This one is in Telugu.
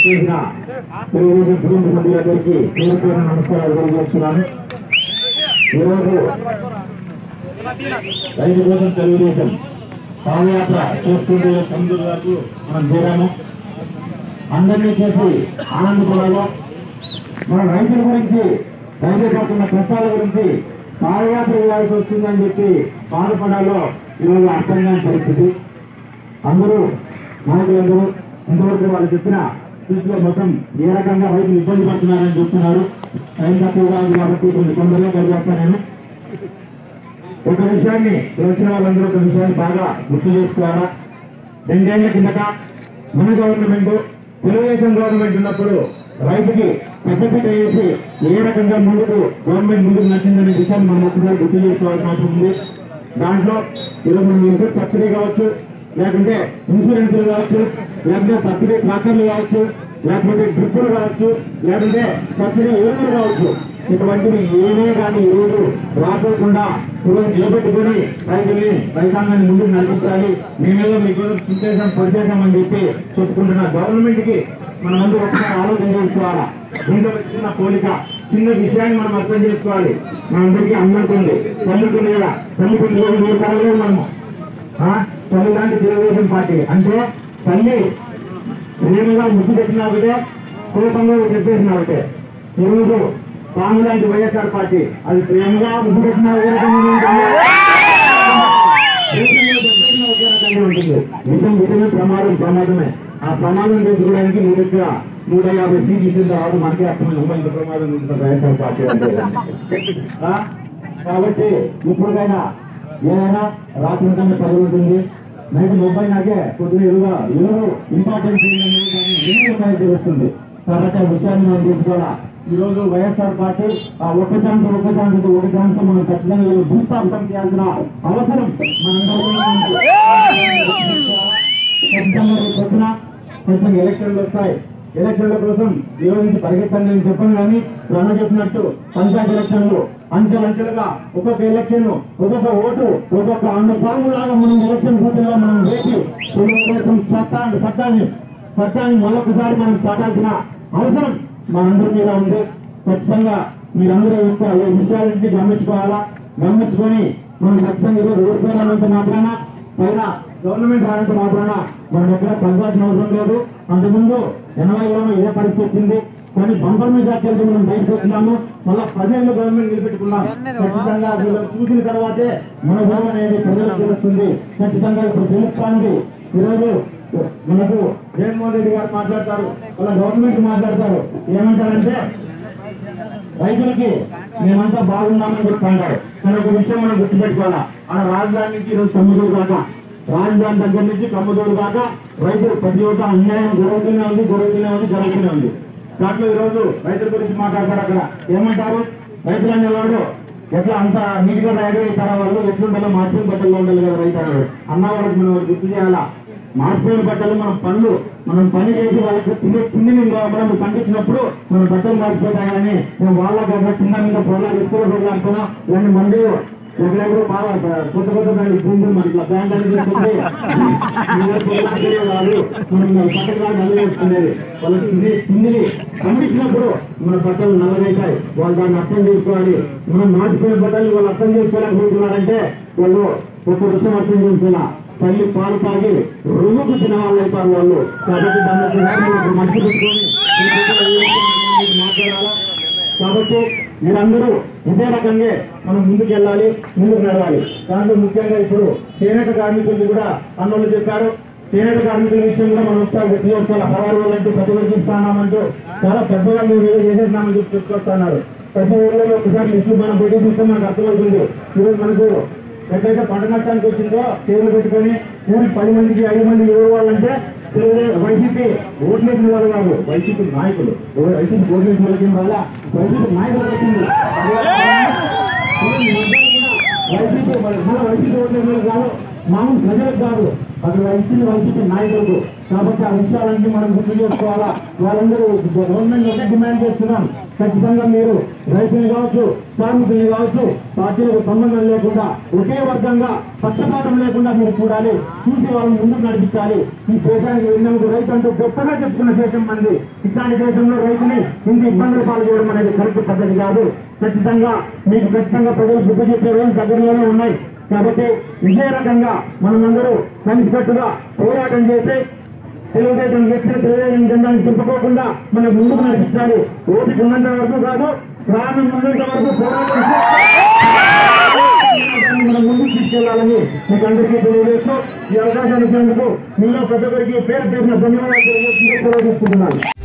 చేసిన తెలుగుదేశం కుటుంబ సభ్యులందరికీ పేరు పేరు నమస్కారాలు తెలియజేస్తున్నాను ఈరోజు రైతు కోసం తెలుగుదేశం పాదయాత్ర చేసుకుంటూ తొమ్మిది వరకు మనం చేరాము అందరినీ చేసి ఆనందపడాలో మన రైతుల గురించి రైతులు పడుతున్న కష్టాల గురించి పాదయాత్ర చేయాల్సి వస్తుందని చెప్పి బాధపడాలో ఈరోజు అర్థం కాని పరిస్థితి అందరూ నాయకులందరూ ఇంతవరకు వాళ్ళు చెప్పిన స్పీచ్లో మొత్తం ఏ రకంగా రైతులు ఇబ్బంది పడుతున్నారని చెప్తున్నారు టైం తక్కువగా ఉంది కాబట్టి కొన్ని తొందరగా కలిగేస్తాను నేను ఒక విషయాన్ని ఇక్కడ వచ్చిన వాళ్ళందరూ ఒక విషయాన్ని బాగా గుర్తు చేసుకోవాలా రెండేళ్ల కిందట మన గవర్నమెంట్ తెలుగుదేశం గవర్నమెంట్ ఉన్నప్పుడు రైతుకి పెద్దపీట వేసి ఏ రకంగా ముందుకు గవర్నమెంట్ ముందుకు నచ్చిందనే విషయాన్ని మనం ఒకసారి గుర్తు చేసుకోవాల్సిన అవసరం ఉంది దాంట్లో ఈరోజు మనం ఇంట్రెస్ట్ సబ్సిడీ కావచ్చు లేకుంటే ఇన్సూరెన్స్లు కావచ్చు లేకుంటే సబ్సిడీ ట్రాక్టర్లు కావచ్చు లేకపోతే డ్రిప్పులు కావచ్చు లేకుంటే సబ్సిడీ ఎరువులు కావచ్చు ఇటువంటివి ఏమే కానీ ఈరోజు రాకోకుండా ఈరోజు నిలబెట్టుకుని రైతుల్ని రైతాంగాన్ని ముందుకు నడిపించాలి మేమేదో మీకు చేసాం పనిచేసామని చెప్పి చెప్పుకుంటున్న గవర్నమెంట్ కి మనం అందరూ ఒకసారి ఆలోచన చేసుకోవాలా దీంట్లో చిన్న పోలిక చిన్న విషయాన్ని మనం అర్థం చేసుకోవాలి మనందరికీ అందరికండి తల్లికుంది కదా తల్లికుంది కూడా మీరు తరలేదు మనము ఆ? తల్లి లాంటి తెలుగుదేశం పార్టీ అంటే తల్లి ప్రేమగా ముద్దు పెట్టినా ఒకటే కోపంగా చెప్పేసిన ఒకటే ఈరోజు పాము లాంటి వైఎస్ఆర్ పార్టీ అది ప్రేమగా ముద్దు పెట్టినా ఒకే రకంగా ఉంటుంది. కోపంగా చెప్పేసినా ఒకే రకంగా ఉంటుంది విషం విషమే ప్రమాదం ప్రమాదమే ఆ ప్రమాదం తెలుసుకోవడానికి నూట నూట యాభై సీట్లు ఇచ్చిన తర్వాత మనకే అర్థమైంది అమ్మ ఇంత ప్రమాదం ఉంటుంది వైఎస్ఆర్ పార్టీ అంటే ఆ? కాబట్టి ఇప్పటికైనా ఏదైనా రాత్రి కన్నా పది ఉంటుంది నైట్ ముప్పై నాకే కొద్దిగా ఎదురుగా ఎవరు ఇంపార్టెన్స్ ఏంటనేది కానీ ఎన్ని ఉన్నాయో తెలుస్తుంది కాబట్టి ఆ విషయాన్ని మనం తెలుసుకోవాలా ఈ రోజు వైఎస్ఆర్ పార్టీ ఆ ఒక్క ఛాన్స్ ఒక్క ఛాన్స్ ఒక ఛాన్స్ తో మనం ఖచ్చితంగా వీళ్ళు భూస్థాపితం చేయాల్సిన అవసరం మనందరికీ ఉంది. ఖచ్చితంగా రేపు పొద్దున కొంచెం ఎలక్షన్లు వస్తాయి ఎలక్షన్ల కోసం ఈ రోజు నుంచి పరిగెత్తండి నేను చెప్పను కానీ రన్న చెప్పినట్టు పంచాయతీ ఎలక్షన్లు అంచెలంచెలుగా ఒక్కొక్క ఎలక్షన్ ఒక్కొక్క ఓటు ఒక్కొక్క అన్న పాములాగా మనం ఎలక్షన్ బూత్లుగా మనం వేసి తెలుగుదేశం చట్టాన్ని చట్టాన్ని చట్టాన్ని మరొకసారి మనం చాటాల్సిన అవసరం మనందరి మీద ఉంది ఖచ్చితంగా మీరందరూ యొక్క ఈ విషయాలన్నింటినీ గమనించుకోవాలా గమనించుకొని మనం ఖచ్చితంగా ఈరోజు ఓడిపోయినంత మాత్రాన పైన గవర్నమెంట్ రానంత మాత్రాన మనం ఎక్కడ తగ్గాల్సిన అవసరం లేదు అంతకుముందు ఎనభైలోనూ ఇదే పరిస్థితి వచ్చింది కానీ బంపర్ మెజార్టీలతో మనం బయటకు వచ్చినాము మళ్ళా పదేళ్ళు గవర్నమెంట్ నిలబెట్టుకున్నాం ఖచ్చితంగా వీళ్ళు చూసిన తర్వాతే మన భూమి అనేది ప్రజలకు తెలుస్తుంది ఖచ్చితంగా ఇప్పుడు తెలుస్తుంది ఈరోజు మనకు జగన్మోహన్ రెడ్డి గారు మాట్లాడతారు వాళ్ళ గవర్నమెంట్ మాట్లాడతారు ఏమంటారంటే రైతులకి మేమంతా బాగున్నామని చెప్తాంటారు కానీ ఒక విషయం మనం గుర్తుపెట్టుకోవాలా ఆడ రాజధాని నుంచి ఈరోజు తొమ్మిదూరు దాకా రాజధాని దగ్గర నుంచి తొమ్మిదూరు దాకా రైతులు ప్రతి ఒక్క అన్యాయం జరుగుతూనే ఉంది జరుగుతూనే ఉంది జరుగుతూనే ఉంది దాంట్లో ఈరోజు రైతుల గురించి మాట్లాడతారు అక్కడ ఏమంటారు రైతులు అనేవాడు ఎట్లా అంత నీట్గా రెడీ అవుతారా వాళ్ళు ఎట్లుండాలో మార్చిన బట్టల్లో ఉండాలి కదా రైతు అన్నాడు అన్న వాళ్ళకి మనం ఒకటి గుర్తు చేయాలా మార్చిపోయిన బట్టలు మనం పనులు మనం పని చేసి వాళ్ళకి తినే తిండిని మనం పండించినప్పుడు మనం బట్టలు మార్చిపోతాయి కానీ మేము వాళ్ళ కదా కింద మీద పొలాలు ఎక్కువ పొలాలు అనుకున్నాం ఇలాంటి మంది ఎక్కడెక్కడ బాగా కొత్త కొత్త దాని భూములు మనకి ఇట్లా బ్యాంక్ అనేది ఉంటుంది. ఎవరు పొలాలకే కాదు మనం బట్టలు కాదు నల్ల వేసుకునేది వాళ్ళకి తినే తిండిని పండించినప్పుడు మన బట్టలు నల్లగైతాయి వాళ్ళు దాన్ని అర్థం చేసుకోవాలి మనం మార్చిపోయిన బట్టలు వాళ్ళు అర్థం చేసుకోలేకపోతున్నారంటే వాళ్ళు ఒక విషయం అర్థం చేసుకోవాలా తల్లి పాలు తాగి రుణుకు తిన వాళ్ళు అవుతారు వాళ్ళు కాబట్టి దాన్ని ఒకసారి మనం మంచి పెట్టుకొని ఈ బిడ్డలు ఏ విధంగా మీరు మాట్లాడాలా కాబట్టి మీరందరూ ఇదే రకంగా మనం ముందుకు వెళ్ళాలి ముందుకు నడవాలి దాంట్లో ముఖ్యంగా ఇప్పుడు చేనేత కార్మికులు కూడా అన్నోళ్ళు చెప్పారు చేనేత కార్మికుల విషయంలో మనం ఒకసారి వ్యక్తి చేస్తాం పదహారు వేలంటూ ప్రతివరికి ఇస్తామంటూ చాలా పెద్దగా మేము ఏదో చేసేసినామని చెప్పి చెప్పుకొస్తున్నారు ప్రతి ఊళ్ళో ఒకసారి లిస్టు మనం పెట్టి చూస్తే మనకు అర్థమవుతుంది ఈరోజు మనకు ఎక్కడైతే పంట నష్టానికి వచ్చిందో టేబుల్ పెట్టుకొని ఊరికి పది మందికి ఐదు మంది ఎవరు వాళ్ళంటే తెలుగుదేశం వైసీపీ ఓట్లేసిన వాళ్ళు కాదు వైసీపీ నాయకులు ఎవరు వైసీపీ ఓట్లేసిన వాళ్ళకి వల్ల వైసీపీ నాయకులు వచ్చింది వైసీపీ మన వైసీపీ ఓట్లేసిన వాళ్ళు కాదు మామూలు ప్రజలకు కాదు అక్కడ వైసీపీ వైసీపీ నాయకులకు కాబట్టి ఆ విషయాలన్నీ మనం గుర్తు చేసుకోవాలా వాళ్ళందరూ గవర్నమెంట్ ఒకటే డిమాండ్ చేస్తున్నాం ఖచ్చితంగా మీరు రైతులు కావచ్చు కార్మికులు కావచ్చు పార్టీలకు సంబంధం లేకుండా ఒకే వర్గంగా పక్షపాతం లేకుండా మీరు చూడాలి చూసి వాళ్ళని ముందుకు నడిపించాలి ఈ దేశానికి వెళ్ళినందుకు రైతు అంటూ గొప్పగా చెప్పుకున్న దేశం మనది ఇట్లాంటి దేశంలో రైతుని ఇంత ఇబ్బందులు పాలు చేయడం అనేది కరెక్ట్ పద్ధతి కాదు ఖచ్చితంగా మీకు ఖచ్చితంగా ప్రజలు బుద్ధి చెప్పే రోజులు దగ్గరలోనే ఉన్నాయి కాబట్టి ఇదే రకంగా మనమందరూ కలిసికట్టుగా పోరాటం చేసి తెలుగుదేశం వ్యక్తిని తెలుగుదేశం జెండాను తిప్పుకోకుండా మనం ముందుకు నడిపించాలి ఓపిక ఉన్నంత వరకు కాదు ప్రాణం ఉన్నంత వరకు పోరాటం చేసి మనం ముందుకు తీసుకెళ్లాలని మీకు అందరికీ తెలియజేస్తూ ఈ అవకాశాన్ని ఇచ్చినందుకు మీలో ప్రతి ఒక్కరికి పేరు పేరున ధన్యవాదాలు తెలియజేస్తూ సెలవు తీసుకుంటున్నాను